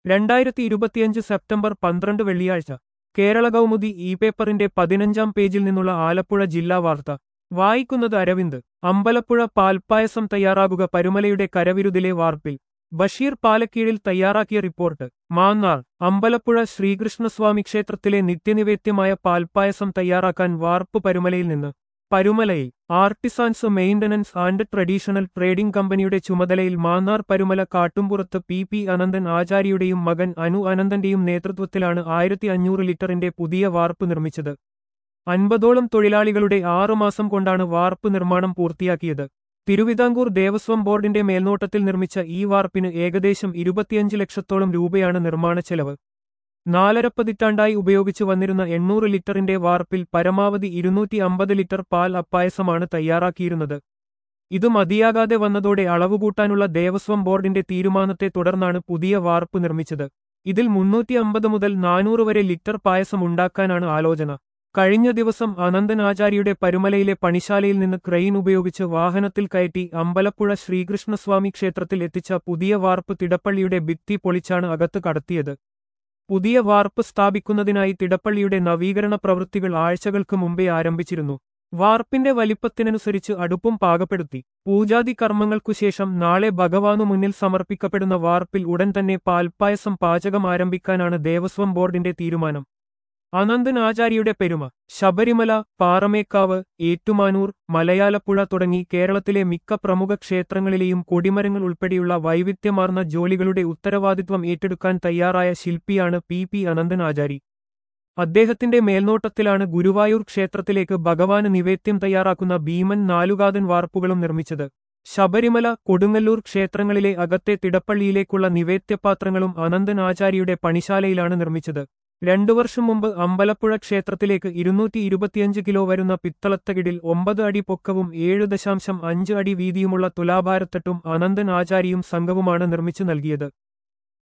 രണ്ടായിരത്തി ഇരുപത്തിയഞ്ച് സെപ്റ്റംബർ പന്ത്രണ്ട് വെള്ളിയാഴ്ച കേരള കൗമുദി ഇ പേപ്പറിന്റെ പതിനഞ്ചാം പേജിൽ നിന്നുള്ള ആലപ്പുഴ ജില്ലാ വാർത്ത വായിക്കുന്നത് അരവിന്ദ് അമ്പലപ്പുഴ പാൽപ്പായസം തയ്യാറാകുക പരുമലയുടെ കരവിരുതിലെ വാർപ്പിൽ ബഷീർ പാലക്കീഴിൽ തയ്യാറാക്കിയ റിപ്പോർട്ട് മാന്നാർ അമ്പലപ്പുഴ ശ്രീകൃഷ്ണസ്വാമി ക്ഷേത്രത്തിലെ നിത്യനിവേദ്യമായ പാൽപ്പായസം തയ്യാറാക്കാൻ വാർപ്പ് പരുമലയിൽ നിന്ന് പരുമലയിൽ artisans maintenance and traditional trading കമ്പനിയുടെ ചുമതലയിൽ മാന്നാർ പരുമല കാട്ടുംപുറത്ത് പി പി അനന്തൻ ആചാര്യയുടെയും മകൻ അനു അനന്തന്റെയും നേതൃത്വത്തിലാണ് ആയിരത്തി അഞ്ഞൂറ് ലിറ്ററിന്റെ പുതിയ വാർപ്പ് നിർമ്മിച്ചത് അൻപതോളം തൊഴിലാളികളുടെ ആറുമാസം കൊണ്ടാണ് വാർപ്പ് നിർമ്മാണം പൂർത്തിയാക്കിയത് തിരുവിതാംകൂർ ദേവസ്വം ബോർഡിന്റെ മേൽനോട്ടത്തിൽ നിർമ്മിച്ച ഈ വാർപ്പിന് ഏകദേശം ഇരുപത്തിയഞ്ച് ലക്ഷത്തോളം രൂപയാണ് നിർമ്മാണ ചെലവ് നാലര പതിറ്റാണ്ടായി ഉപയോഗിച്ചു വന്നിരുന്ന എണ്ണൂറ് ലിറ്ററിന്റെ വാർപ്പിൽ പരമാവധി ഇരുന്നൂറ്റി അമ്പത് ലിറ്റർ പാൽ അപ്പായസമാണ് തയ്യാറാക്കിയിരുന്നത് ഇത് മതിയാകാതെ വന്നതോടെ അളവുകൂട്ടാനുള്ള ദേവസ്വം ബോർഡിന്റെ തീരുമാനത്തെ തുടർന്നാണ് പുതിയ വാർപ്പ് നിർമ്മിച്ചത് ഇതിൽ മുന്നൂറ്റി അമ്പത് മുതൽ നാനൂറ് വരെ ലിറ്റർ പായസം ഉണ്ടാക്കാനാണ് ആലോചന കഴിഞ്ഞ ദിവസം അനന്തൻ ആചാര്യയുടെ പരുമലയിലെ പണിശാലയിൽ നിന്ന് ക്രെയിൻ ഉപയോഗിച്ച് വാഹനത്തിൽ കയറ്റി അമ്പലപ്പുഴ ശ്രീകൃഷ്ണസ്വാമി ക്ഷേത്രത്തിൽ എത്തിച്ച പുതിയ വാർപ്പ് തിടപ്പള്ളിയുടെ ഭിത്തി പൊളിച്ചാണ് അകത്ത് കടത്തിയത് പുതിയ വാർപ്പ് സ്ഥാപിക്കുന്നതിനായി തിടപ്പള്ളിയുടെ നവീകരണ പ്രവൃത്തികൾ ആഴ്ചകൾക്ക് മുമ്പേ ആരംഭിച്ചിരുന്നു വാർപ്പിന്റെ വലിപ്പത്തിനനുസരിച്ച് അടുപ്പും പാകപ്പെടുത്തി പൂജാതി കർമ്മങ്ങൾക്കുശേഷം നാളെ ഭഗവാനു മുന്നിൽ സമർപ്പിക്കപ്പെടുന്ന വാർപ്പിൽ ഉടൻ തന്നെ പാൽപ്പായസം പാചകം ആരംഭിക്കാനാണ് ദേവസ്വം ബോർഡിന്റെ തീരുമാനം അനന്തൻ ആചാര്യയുടെ പെരുമ ശബരിമല പാറമേക്കാവ് ഏറ്റുമാനൂർ മലയാലപ്പുഴ തുടങ്ങി കേരളത്തിലെ മിക്ക പ്രമുഖ ക്ഷേത്രങ്ങളിലെയും കൊടിമരങ്ങൾ ഉൾപ്പെടെയുള്ള വൈവിധ്യമാർന്ന ജോലികളുടെ ഉത്തരവാദിത്വം ഏറ്റെടുക്കാൻ തയ്യാറായ ശില്പിയാണ് പി പി അനന്തൻ ആചാരി അദ്ദേഹത്തിന്റെ മേൽനോട്ടത്തിലാണ് ഗുരുവായൂർ ക്ഷേത്രത്തിലേക്ക് ഭഗവാന് നിവേദ്യം തയ്യാറാക്കുന്ന ഭീമൻ നാലുകാതൻ വാർപ്പുകളും നിർമ്മിച്ചത് ശബരിമല കൊടുങ്ങല്ലൂർ ക്ഷേത്രങ്ങളിലെ അകത്തെ തിടപ്പള്ളിയിലേക്കുള്ള നിവേദ്യപാത്രങ്ങളും അനന്തൻ ആചാര്യയുടെ പണിശാലയിലാണ് നിർമ്മിച്ചത് രണ്ടു വർഷം മുമ്പ് അമ്പലപ്പുഴ ക്ഷേത്രത്തിലേക്ക് ഇരുന്നൂറ്റി ഇരുപത്തിയഞ്ച് കിലോ വരുന്ന പിത്തളത്തകിടിൽ ഒമ്പത് അടി പൊക്കവും ഏഴ് ദശാംശം അഞ്ച് അടി വീതിയുമുള്ള തുലാഭാരത്തട്ടും അനന്തൻ ആചാരിയും സംഘവുമാണ് നിർമ്മിച്ചു നൽകിയത്